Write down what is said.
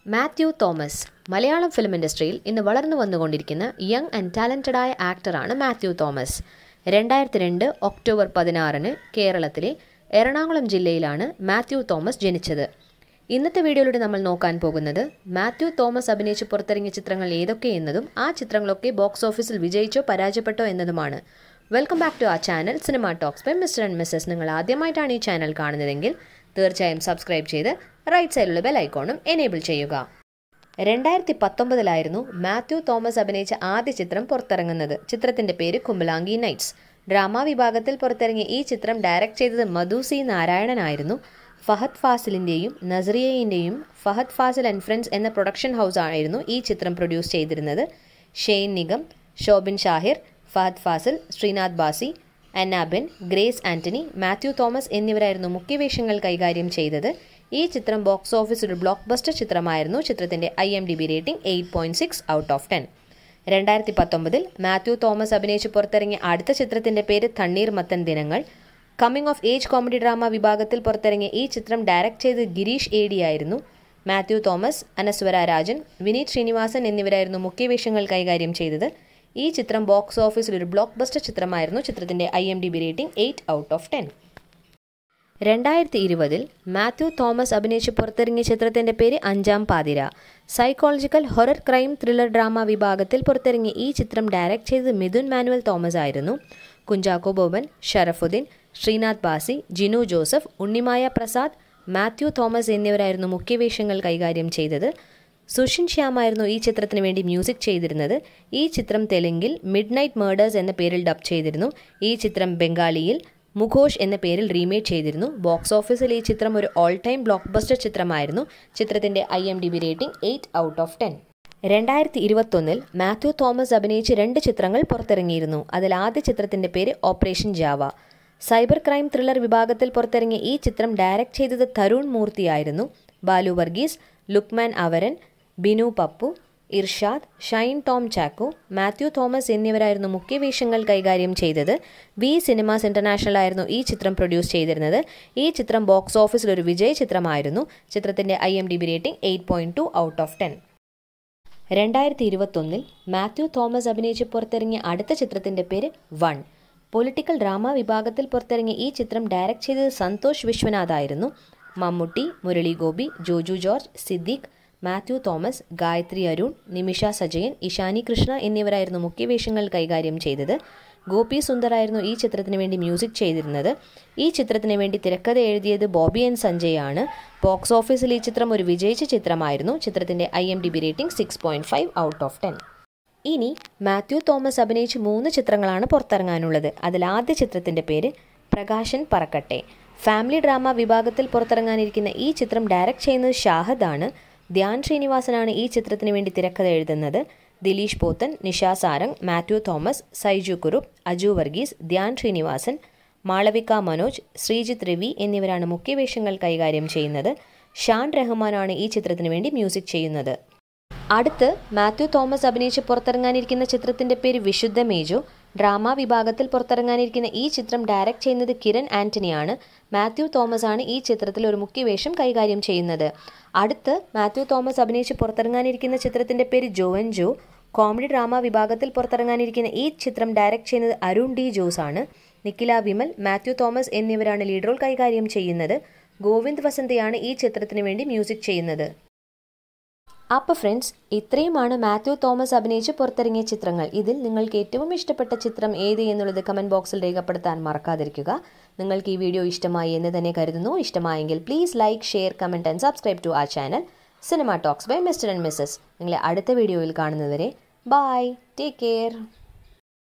Mathew Thomas Malayalam film ഇൻഡസ്ട്രിയിൽ ഇന്ന് വളർന്നു വന്നുകൊണ്ടിരിക്കുന്ന യങ് ആൻഡ് ടാലൻറ്റഡായ ആക്ടറാണ് മാത്യു തോമസ് രണ്ടായിരത്തി രണ്ട് ഒക്ടോബർ പതിനാറിന് കേരളത്തിലെ എറണാകുളം ജില്ലയിലാണ് മാത്യു തോമസ് ജനിച്ചത് ഇന്നത്തെ വീഡിയോയിലൂടെ നമ്മൾ നോക്കാൻ പോകുന്നത് മാത്യു തോമസ് അഭിനയിച്ച് പുറത്തിറങ്ങിയ ചിത്രങ്ങൾ ഏതൊക്കെ എന്നതും ആ ചിത്രങ്ങളൊക്കെ ബോക്സ് ഓഫീസിൽ വിജയിച്ചോ പരാജയപ്പെട്ടോ എന്നതുമാണ് welcome back to a channel cinema talks by Mr and Mrs നിങ്ങൾ ആദ്യമായിട്ടാണ് ഈ ചാനൽ കാണുന്നതെങ്കിൽ തീർച്ചയായും സബ്സ്ക്രൈബ് ചെയ്ത് റൈറ്റ് സൈഡിലുള്ള ബെൽ ഐക്കോണും എനേബിൾ ചെയ്യുക രണ്ടായിരത്തി പത്തൊമ്പതിലായിരുന്നു മാത്യു തോമസ് അഭിനയിച്ച ആദ്യ ചിത്രം പുറത്തിറങ്ങുന്നത് ചിത്രത്തിന്റെ പേര് കുമ്പലാങ്കി നൈറ്റ്സ് ഡ്രാമ വിഭാഗത്തിൽ പുറത്തിറങ്ങിയ ഈ ചിത്രം ഡയറക്റ്റ് ചെയ്തത് മധു C നാരായണനായിരുന്നു Fahad ഫാസിലിന്റെയും നസറിയയിന്റെയും Fahad Fazil and friends എന്ന പ്രൊഡക്ഷൻ ഹൗസ് ആയിരുന്നു ഈ ചിത്രം പ്രൊഡ്യൂസ് ചെയ്തിരുന്നത് ഷെയ്ൻ നിഗം ഷോബിൻ ഷാഹിർ ഫഹദ് ഫാസിൽ ശ്രീനാഥ് ബാസി അന്നാബെൻ ഗ്രേസ് ആന്റണി മാത്യു തോമസ് എന്നിവരായിരുന്നു മുഖ്യവേഷങ്ങൾ കൈകാര്യം ചെയ്തത് ഈ ചിത്രം ബോക്സ് ഓഫീസിൽ ഒരു ബ്ലോക്ക് ബസ്റ്റർ ചിത്രമായിരുന്നു ചിത്രത്തിന്റെ I M D B rating eight point six out of ten രണ്ടായിരത്തി പത്തൊമ്പതിൽ മാത്യു തോമസ് അഭിനയിച്ച് പുറത്തിറങ്ങിയ അടുത്ത ചിത്രത്തിന്റെ പേര് Thanneer Mathan Dinangal coming of age comedy drama വിഭാഗത്തിൽ പുറത്തിറങ്ങിയ ഈ ചിത്രം ഡയറക്റ്റ് ചെയ്ത് ഗിരീഷ് ഏഡി ആയിരുന്നു മാത്യു തോമസ് അനസ്വര രാജൻ വിനീത് ശ്രീനിവാസൻ എന്നിവരായിരുന്നു മുഖ്യവേഷങ്ങൾ കൈകാര്യം ചെയ്തത് ഈ ചിത്രം ബോക്സ് ഓഫീസിൽ ഒരു ബ്ലോക്ക് ബസ്റ്റർ ചിത്രമായിരുന്നു ചിത്രത്തിന്റെ I M D B rating eight out of ten രണ്ടായിരത്തി ഇരുപതിൽ മാത്യു തോമസ് അഭിനയിച്ച് പുറത്തിറങ്ങിയ ചിത്രത്തിന്റെ പേര് Anjaam Pathira psychological horror crime thriller drama വിഭാഗത്തിൽ പുറത്തിറങ്ങിയ ഈ ചിത്രം ഡയറക്റ്റ് ചെയ്തത് മിഥുൻ മാനുവൽ തോമസ് ആയിരുന്നു കുഞ്ചാക്കോ ബോബൻ ഷറഫുദ്ദീൻ ശ്രീനാഥ് ബാസി ജിനു ജോസഫ് ഉണ്ണിമായ പ്രസാദ് മാത്യു തോമസ് എന്നിവരായിരുന്നു മുഖ്യവേഷങ്ങൾ കൈകാര്യം ചെയ്തത് സുഷിൻ ശ്യാമായിരുന്നു ഈ ചിത്രത്തിന് വേണ്ടി മ്യൂസിക് ചെയ്തിരുന്നത് ഈ ചിത്രം തെലുങ്കിൽ മിഡ് നൈറ്റ് മേർഡേഴ്സ് എന്ന പേരിൽ ഡബ് ചെയ്തിരുന്നു ഈ ചിത്രം ബംഗാളിയിൽ മുഘോഷ് എന്ന പേരിൽ റീമേക്ക് ചെയ്തിരുന്നു ബോക്സ് ഓഫീസിൽ ഈ ചിത്രം ഒരു ഓൾ ടൈം ബ്ലോക്ക് ബസ്റ്റർ ചിത്രമായിരുന്നു ചിത്രത്തിന്റെ I M D B rating eight out of ten രണ്ടായിരത്തി ഇരുപത്തൊന്നിൽ മാത്യു തോമസ് അഭിനയിച്ച് രണ്ട് ചിത്രങ്ങൾ പുറത്തിറങ്ങിയിരുന്നു അതിൽ ആദ്യ ചിത്രത്തിന്റെ പേര് operation Java cyber crime thriller വിഭാഗത്തിൽ പുറത്തിറങ്ങിയ ഈ ചിത്രം ഡയറക്റ്റ് ചെയ്തത് തരുൺ മൂർത്തിയായിരുന്നു ബാലു വർഗീസ് ലുക്മാൻ അവരൻ ബിനു പപ്പു ഇർഷാദ് ഷൈൻ ടോം ചാക്കോ മാത്യു തോമസ് എന്നിവരായിരുന്നു മുഖ്യവേഷങ്ങൾ കൈകാര്യം ചെയ്തത് വി സിനിമാസ് ഇന്റർനാഷണൽ ആയിരുന്നു ഈ ചിത്രം പ്രൊഡ്യൂസ് ചെയ്തിരുന്നത് ഈ ചിത്രം ബോക്സ് ഓഫീസിൽ ഒരു വിജയ ചിത്രമായിരുന്നു ചിത്രത്തിന്റെ I M D B rating eight point two out of ten രണ്ടായിരത്തി ഇരുപത്തൊന്നിൽ മാത്യു തോമസ് അഭിനയിച്ച് പുറത്തിറങ്ങിയ അടുത്ത ചിത്രത്തിന്റെ പേര് വൺ പൊളിറ്റിക്കൽ ഡ്രാമ വിഭാഗത്തിൽ പുറത്തിറങ്ങിയ ഈ ചിത്രം ഡയറക്റ്റ് ചെയ്തത് സന്തോഷ് വിശ്വനാഥ് ആയിരുന്നു മമ്മൂട്ടി മുരളി ഗോപി ജോജു ജോർജ് സിദ്ദീഖ് മാത്യു തോമസ് ഗായത്രി അരുൺ നിമിഷ സജയൻ ഇഷാനി കൃഷ്ണ എന്നിവരായിരുന്നു മുഖ്യവേഷങ്ങൾ കൈകാര്യം ചെയ്തത് ഗോപി സുന്ദറായിരുന്നു ഈ ചിത്രത്തിന് വേണ്ടി മ്യൂസിക് ചെയ്തിരുന്നത് ഈ ചിത്രത്തിന് വേണ്ടി തിരക്കഥ എഴുതിയത് ബോബി എൻ സഞ്ജയ് ആണ് ബോക്സ് ഓഫീസിൽ ഈ ചിത്രം ഒരു വിജയിച്ച ചിത്രമായിരുന്നു ചിത്രത്തിന്റെ I M D B rating six point five out of ten ഇനി മാത്യു തോമസ് അഭിനയിച്ച് മൂന്ന് ചിത്രങ്ങളാണ് പുറത്തിറങ്ങാനുള്ളത് അതിൽ ആദ്യ ചിത്രത്തിന്റെ പേര് പ്രകാശൻ പറക്കട്ടെ ഫാമിലി ഡ്രാമ വിഭാഗത്തിൽ പുറത്തിറങ്ങാനിരിക്കുന്ന ഈ ചിത്രം ഡയറക്റ്റ് ചെയ്യുന്നത് ഷാഹദ് ആണ് ധ്യാൻ ശ്രീനിവാസനാണ് ഈ ചിത്രത്തിന് വേണ്ടി തിരക്കഥ എഴുതുന്നത് ദിലീഷ് പോത്തൻ നിഷ സാരംഗ് മാത്യു തോമസ് സൈജു കുറുപ്പ് അജു വർഗീസ് ധ്യാൻ ശ്രീനിവാസൻ മാളവിക മനോജ് ശ്രീജിത്ത് രവി എന്നിവരാണ് മുഖ്യവേഷങ്ങൾ കൈകാര്യം ചെയ്യുന്നത് ഷാൻ റഹ്മാനാണ് ഈ ചിത്രത്തിന് വേണ്ടി മ്യൂസിക് ചെയ്യുന്നത് അടുത്ത് മാത്യു തോമസ് അഭിനയിച്ച് പുറത്തിറങ്ങാനിരിക്കുന്ന ചിത്രത്തിന്റെ പേര് വിശുദ്ധ മേജു ഡ്രാമ വിഭാഗത്തിൽ പുറത്തിറങ്ങാനിരിക്കുന്ന ഈ ചിത്രം ഡയറക്റ്റ് ചെയ്യുന്നത് കിരൺ ആന്റണിയാണ് മാത്യു തോമസ് ആണ് ഈ ചിത്രത്തിൽ ഒരു മുഖ്യവേഷം കൈകാര്യം ചെയ്യുന്നത് അടുത്ത് മാത്യു തോമസ് അഭിനയിച്ച് പുറത്തിറങ്ങാനിരിക്കുന്ന ചിത്രത്തിന്റെ പേര് ജോവൻ ജോ കോമഡി ഡ്രാമ വിഭാഗത്തിൽ പുറത്തിറങ്ങാനിരിക്കുന്ന ഈ ചിത്രം ഡയറക്റ്റ് ചെയ്യുന്നത് അരുൺ ഡി ജോസ് ആണ് നിഖില വിമൽ മാത്യു തോമസ് എന്നിവരാണ് ലീഡ് റോൾ കൈകാര്യം ചെയ്യുന്നത് ഗോവിന്ദ് വസന്തയാണ് ഈ ചിത്രത്തിന് വേണ്ടി മ്യൂസിക് ചെയ്യുന്നത് അപ്പോൾ ഫ്രണ്ട്സ് ഇത്രയുമാണ് മാത്യു തോമസ് അഭിനയിച്ച് പുറത്തിറങ്ങിയ ചിത്രങ്ങൾ ഇതിൽ നിങ്ങൾക്ക് ഏറ്റവും ഇഷ്ടപ്പെട്ട ചിത്രം ഏത് എന്നുള്ളത് കമൻറ്റ് ബോക്സിൽ രേഖപ്പെടുത്താൻ മറക്കാതിരിക്കുക നിങ്ങൾക്ക് ഈ വീഡിയോ ഇഷ്ടമായി എന്ന് തന്നെ കരുതുന്നു ഇഷ്ടമായെങ്കിൽ please like share comment and subscribe to a channel cinema talks by Mr and Mrs നിങ്ങളെ അടുത്ത വീഡിയോയിൽ കാണുന്നവരെ ബൈ ടേക്ക് കെയർ